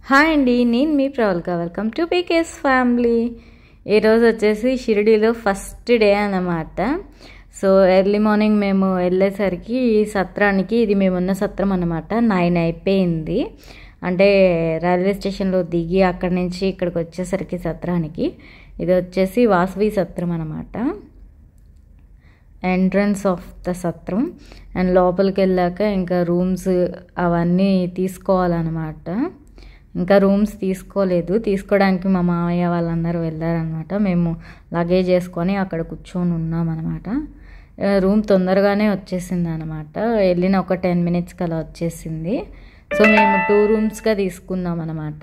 hi అండి నేను మీ Pravalka welcome to PK's family ఈరోజు వచ్చేసి షిరిడీలో ఫస్ట్ డే అన్నమాట సో ఎర్లీ మార్నింగ్ మేము వెళ్ళేసరికి ఈ సత్రానికి ఇది మేమున్న సత్రం అన్నమాట నైన్ అయిపోయింది అంటే రైల్వే స్టేషన్లో దిగి అక్కడి నుంచి ఇక్కడికి వచ్చేసరికి సత్రానికి ఇది వచ్చేసి వాసవి సత్రం అన్నమాట ఎంట్రన్స్ ఆఫ్ ద సత్రం అండ్ లోపలికి వెళ్ళాక ఇంకా రూమ్స్ అవన్నీ తీసుకోవాలన్నమాట ఇంకా రూమ్స్ తీసుకోలేదు తీసుకోవడానికి మా మామయ్య వాళ్ళందరూ వెళ్ళారనమాట మేము లగేజ్ వేసుకొని అక్కడ కూర్చొని ఉన్నామన్నమాట రూమ్ తొందరగానే వచ్చేసింది అనమాట వెళ్ళిన ఒక టెన్ మినిట్స్కి అలా వచ్చేసింది సో మేము టూ రూమ్స్గా తీసుకున్నాం అనమాట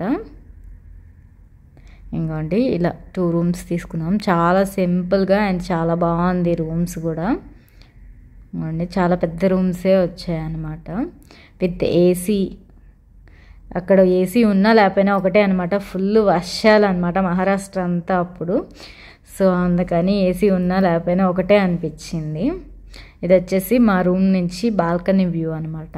ఇంకోండి ఇలా టూ రూమ్స్ తీసుకున్నాం చాలా సింపుల్గా అండ్ చాలా బాగుంది రూమ్స్ కూడా ఇంకోండి చాలా పెద్ద రూమ్సే వచ్చాయన్నమాట విత్ ఏసీ అక్కడ ఏసీ ఉన్నా లేకపోయినా ఒకటే అనమాట ఫుల్ వర్షాలు అనమాట మహారాష్ట్ర అంతా అప్పుడు సో అందుకని ఏసీ ఉన్నా లేకపోయినా ఒకటే అనిపించింది ఇది వచ్చేసి మా రూమ్ నుంచి బాల్కనీ వ్యూ అనమాట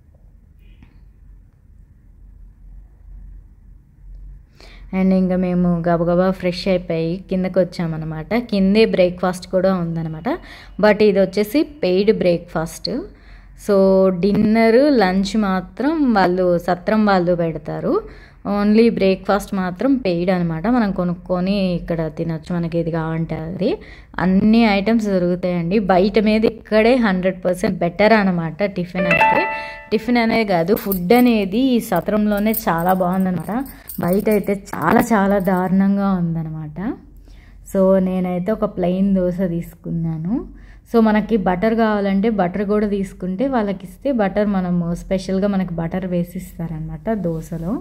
అండ్ ఇంకా మేము గబగబా ఫ్రెష్ అయిపోయి కిందకి వచ్చామన్నమాట కిందే బ్రేక్ఫాస్ట్ కూడా ఉందన్నమాట బట్ ఇది వచ్చేసి paid breakfast so dinner lunch మాత్రం వాళ్ళు సత్రం వాళ్ళు పెడతారు ఓన్లీ బ్రేక్ఫాస్ట్ మాత్రం పెయిడ్ అనమాట మనం కొనుక్కొని ఇక్కడ తినొచ్చు మనకి ఇది కావాలంటే అది అన్ని ఐటమ్స్ దొరుకుతాయండి బయట మీద ఇక్కడే హండ్రెడ్ పర్సెంట్ బెటర్ అనమాట టిఫిన్ అయితే టిఫిన్ అనేది కాదు ఫుడ్ అనేది ఈ సత్రంలోనే చాలా బాగుందనమాట బయట అయితే చాలా చాలా దారుణంగా ఉందన్నమాట సో నేనైతే ఒక ప్లెయిన్ దోశ తీసుకున్నాను సో మనకి బటర్ కావాలంటే బటర్ కూడా తీసుకుంటే వాళ్ళకి ఇస్తే బటర్ మనము స్పెషల్గా మనకి బటర్ వేసిస్తారనమాట దోశలో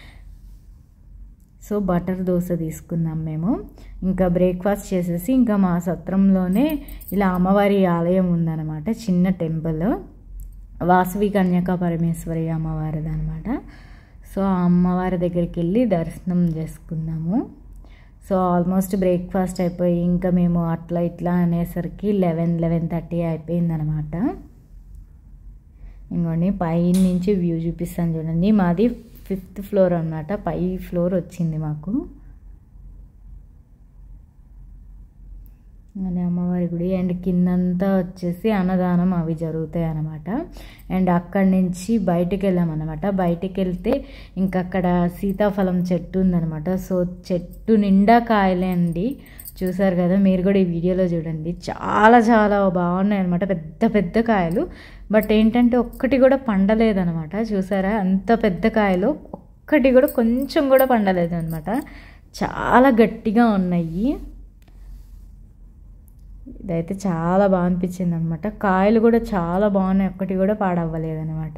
సో బటర్ దోశ తీసుకున్నాం మేము ఇంకా బ్రేక్ఫాస్ట్ చేసేసి ఇంకా మా సత్రంలోనే ఇలా అమ్మవారి ఆలయం ఉందన్నమాట చిన్న టెంపుల్ వాసవి కన్యకా పరమేశ్వరి అమ్మవారిది అనమాట సో ఆ అమ్మవారి దగ్గరికి వెళ్ళి దర్శనం చేసుకున్నాము సో ఆల్మోస్ట్ బ్రేక్ఫాస్ట్ అయిపోయి ఇంకా మేము అట్లా ఇట్లా అనేసరికి లెవెన్ లెవెన్ థర్టీ అయిపోయిందనమాట ఇంకోండి పై నుంచి వ్యూ చూపిస్తాను చూడండి మాది ఫిఫ్త్ ఫ్లోర్ అనమాట పై ఫ్లోర్ వచ్చింది మాకు అదే అమ్మవారి గుడి అండ్ కిందంతా వచ్చేసి అన్నదానం అవి జరుగుతాయి అనమాట అండ్ అక్కడి నుంచి బయటికి వెళ్ళామన్నమాట బయటికి వెళ్తే ఇంకా అక్కడ సీతాఫలం చెట్టు ఉందనమాట సో చెట్టు నిండా కాయలే అండి చూసారు కదా మీరు కూడా ఈ వీడియోలో చూడండి చాలా చాలా బాగున్నాయి అనమాట పెద్ద పెద్ద కాయలు బట్ ఏంటంటే ఒక్కటి కూడా పండలేదనమాట చూసారా అంత పెద్ద కాయలు ఒక్కటి కూడా కొంచెం కూడా పండలేదు అనమాట చాలా గట్టిగా ఉన్నాయి ఇదైతే చాలా బాగా అనిపించింది అనమాట కాయలు కూడా చాలా బాగున్నాయి ఒక్కటి కూడా పాడవ్వలేదనమాట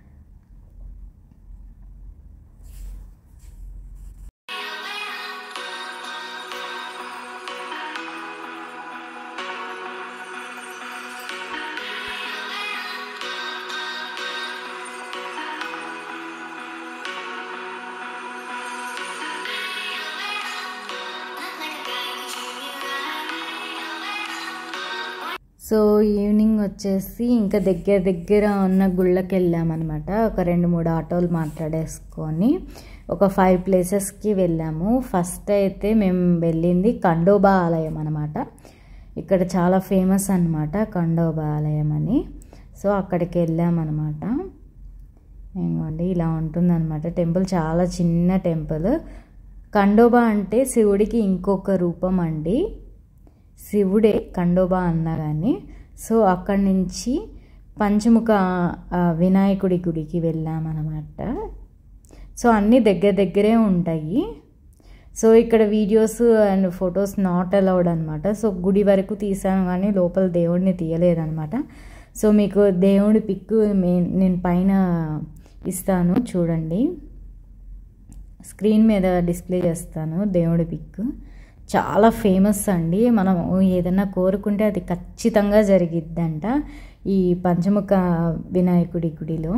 సో ఈవినింగ్ వచ్చేసి ఇంకా దగ్గర దగ్గర ఉన్న గుళ్ళకి వెళ్ళామన్నమాట ఒక రెండు మూడు ఆటోలు మాట్లాడేసుకొని ఒక ఫైవ్ ప్లేసెస్కి వెళ్ళాము ఫస్ట్ అయితే మేము వెళ్ళింది కండోబా ఆలయం అనమాట ఇక్కడ చాలా ఫేమస్ అనమాట కండోబా ఆలయం అని సో అక్కడికి వెళ్ళామన్నమాట ఏంటండి ఇలా ఉంటుందన్నమాట టెంపుల్ చాలా చిన్న టెంపుల్ కండోబా అంటే శివుడికి ఇంకొక రూపం అండి శివుడే కండోబా అన్నా కానీ సో అక్కడి నుంచి పంచముఖ వినాయకుడి గుడికి వెళ్ళామన్నమాట సో అన్నీ దగ్గర దగ్గరే ఉంటాయి సో ఇక్కడ videos and photos not allowed అనమాట సో గుడి వరకు తీసాను కానీ లోపల దేవుడిని తీయలేదనమాట సో మీకు దేవుడి పిక్ నేను పైన ఇస్తాను చూడండి స్క్రీన్ మీద డిస్ప్లే చేస్తాను దేవుడి పిక్ చాలా ఫేమస్ అండి మనం ఏదన్నా కోరుకుంటే అది ఖచ్చితంగా జరిగిద్దంట ఈ పంచముఖ వినాయకుడి గుడిలో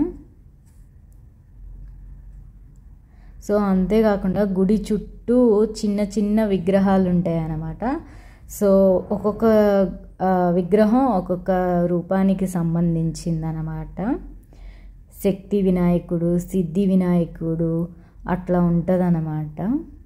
సో అంతేకాకుండా గుడి చుట్టూ చిన్న చిన్న విగ్రహాలు ఉంటాయి అన్నమాట సో ఒక్కొక్క విగ్రహం ఒక్కొక్క రూపానికి సంబంధించిందనమాట శక్తి వినాయకుడు సిద్ధి వినాయకుడు అట్లా ఉంటుంది అన్నమాట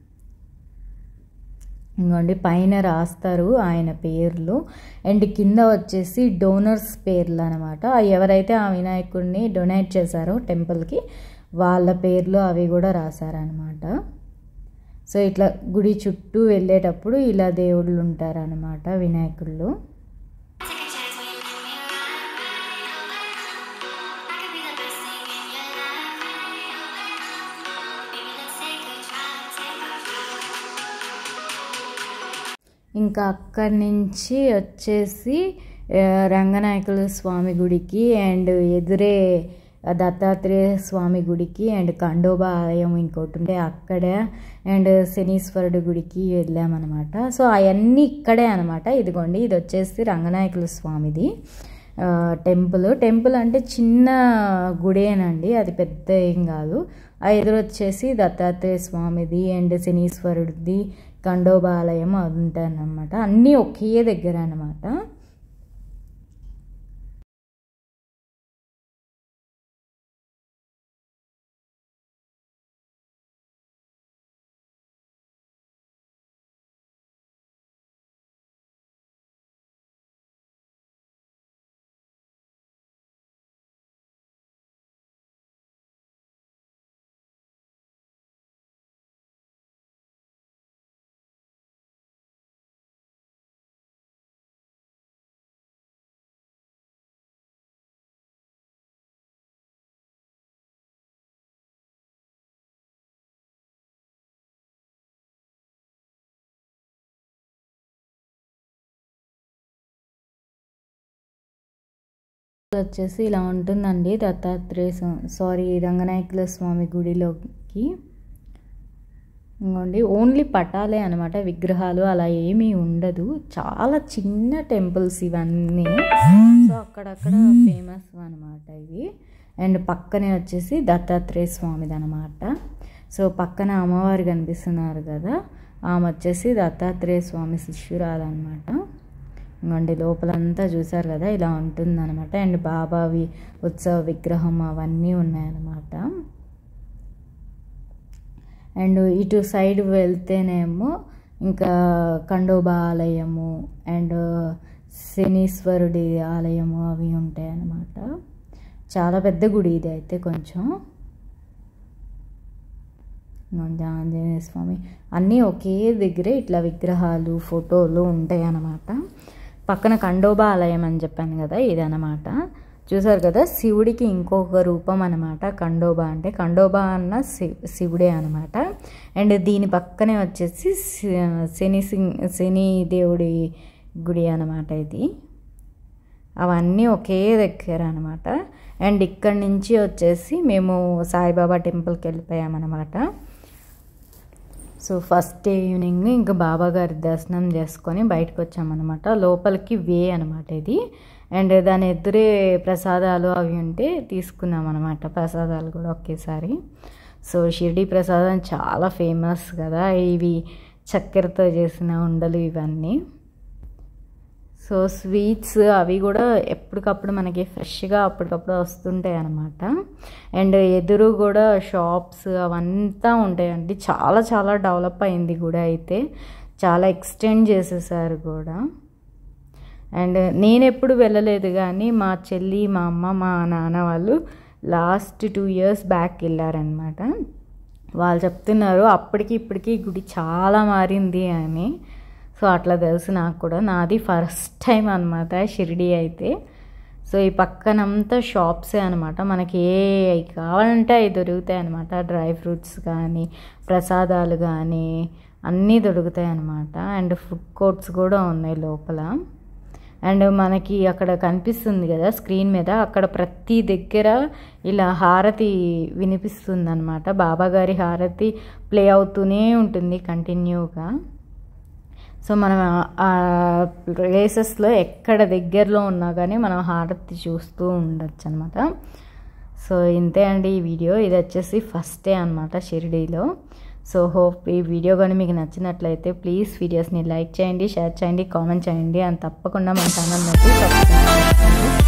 ఇంకోండి పైన రాస్తారు ఆయన పేర్లు అండ్ కింద వచ్చేసి డోనర్స్ పేర్లు అనమాట ఎవరైతే ఆ వినాయకుడిని డొనేట్ చేశారో టెంపుల్కి వాళ్ళ పేర్లు అవి కూడా రాశారనమాట సో ఇట్లా గుడి చుట్టూ వెళ్ళేటప్పుడు ఇలా దేవుళ్ళు ఉంటారనమాట వినాయకుళ్ళు ఇంకా అక్కడి నుంచి వచ్చేసి ఆ, రంగనాయకుల స్వామి గుడికి అండ్ ఎదురే దత్తాత్రేయ స్వామి గుడికి అండ్ ఖండోబా ఆలయం ఇంకోటి ఉంటే అక్కడ అండ్ శనీశ్వరుడు గుడికి వెళ్ళామన్నమాట సో అవన్నీ ఇక్కడే అనమాట ఇదిగోండి ఇది వచ్చేసి రంగనాయకుల స్వామిది ఆ, టెంపుల్ టెంపుల్ అంటే చిన్న గుడేనండి అది పెద్ద ఏం కాదు ఆ ఎదురు వచ్చేసి దత్తాత్రేయ స్వామిది అండ్ శనీశ్వరుడిది ఖండోబా ఆలయం అది ఉంటాయన్నమాట అన్నీ ఒకే దగ్గర అనమాట వచ్చేసి ఇలా ఉంటుందండి దత్తాత్రేయ స్వా- సారీ రంగనాయకుల స్వామి గుడిలోకి ఇంకోండి ఓన్లీ పటాలే అనమాట విగ్రహాలు అలా ఏమీ ఉండదు చాలా చిన్న టెంపుల్స్ ఇవన్నీ సో అక్కడక్కడ ఫేమస్ అనమాట ఇవి అండ్ పక్కనే వచ్చేసి దత్తాత్రేయ స్వామిది అనమాట సో పక్కన అమ్మవారు కనిపిస్తున్నారు కదా ఆమె వచ్చేసి దత్తాత్రేయ స్వామి శిష్యురాలు అనమాట ఇంకోండి లోపలంతా చూసారు కదా ఇలా ఉంటుందన్నమాట అండ్ బాబావి ఉత్సవ విగ్రహం అవన్నీ ఉన్నాయన్నమాట అండ్ ఇటు సైడ్ వెళ్తేనేమో ఇంకా ఖండోబా ఆలయము అండ్ శనీశ్వరుడి ఆలయము అవి ఉంటాయి అన్నమాట చాలా పెద్ద గుడి ఇది అయితే కొంచెం ఇదిగోండి ఆంజనేయ స్వామి అన్నీ ఒకే దగ్గరే ఇట్లా విగ్రహాలు ఫోటోలు ఉంటాయి అన్నమాట పక్కన ఖండోబా ఆలయం అని చెప్పాను కదా ఇదన్నమాట చూసారు కదా శివుడికి ఇంకొక రూపం అనమాట ఖండోబా అంటే ఖండోబా అన్న శి- శివుడే అనమాట అండ్ దీని పక్కనే వచ్చేసి శ- శని సింగ్ శని దేవుడి గుడి అనమాట ఇది అవన్నీ ఒకే దగ్గర అనమాట అండ్ ఇక్కడి నుంచి వచ్చేసి మేము సాయిబాబా టెంపుల్కి వెళ్ళిపోయామన్నమాట సో ఫస్ట్ డే ఈవినింగ్ ఇంకా బాబా గారి దర్శనం చేసుకొని బయటకు వచ్చామన్నమాట లోపలికి వే అనమాట ఇది అండ్ దాని ఎదురే ప్రసాదాలు అవి ఉంటే తీసుకున్నాం అనమాట ప్రసాదాలు కూడా ఒకేసారి సో షిరిడి ప్రసాదం చాలా ఫేమస్ కదా ఇవి చక్కెరతో చేసిన ఉండలు ఇవన్నీ సో స్వీట్స్ అవి కూడా ఎప్పటికప్పుడు మనకి ఫ్రెష్గా అప్పటికప్పుడు వస్తుంటాయి అన్నమాట అండ్ ఎదురు కూడా షాప్స్ అవంతా ఉంటాయండి చాలా చాలా డెవలప్ అయింది కూడా అయితే చాలా ఎక్స్టెండ్ చేసేసారు కూడా అండ్ నేను ఎప్పుడు వెళ్ళలేదు కానీ మా చెల్లి మా అమ్మ మా నాన్న వాళ్ళు లాస్ట్ టూ ఇయర్స్ బ్యాక్ వెళ్ళారనమాట వాళ్ళు చెప్తున్నారు అప్పటికి ఇప్పటికి గుడి చాలా మారింది అని సో అట్లా తెలుసు నాకు కూడా నాది ఫస్ట్ టైం అనమాట షిరిడి అయితే సో ఈ పక్కనంతా షాప్సే అనమాట మనకి ఏ అవి కావాలంటే అవి దొరుకుతాయి అనమాట డ్రై ఫ్రూట్స్ కానీ ప్రసాదాలు కానీ అన్నీ దొరుకుతాయి అనమాట అండ్ ఫుడ్ కోర్ట్స్ కూడా ఉన్నాయి లోపల అండ్ మనకి అక్కడ కనిపిస్తుంది కదా స్క్రీన్ మీద అక్కడ ప్రతి దగ్గర ఇలా హారతి వినిపిస్తుంది అనమాట బాబాగారి హారతి ప్లే అవుతూనే ఉంటుంది కంటిన్యూగా సో మనం ఆ ప్లేసెస్లో ఎక్కడ దగ్గరలో ఉన్నా కానీ మనం హారతి చూస్తూ ఉండొచ్చు అనమాట సో ఇంతే అండి ఈ వీడియో ఇది వచ్చేసి ఫస్ట్ డే అనమాట షిరిడీలో సో హోప్ ఈ వీడియో కానీ మీకు నచ్చినట్లయితే ప్లీజ్ వీడియోస్ని లైక్ చేయండి షేర్ చేయండి కామెంట్ చేయండి అని తప్పకుండా మన ఛానల్ నచ్చి సబ్స్క్రైబ్ చేసుకోండి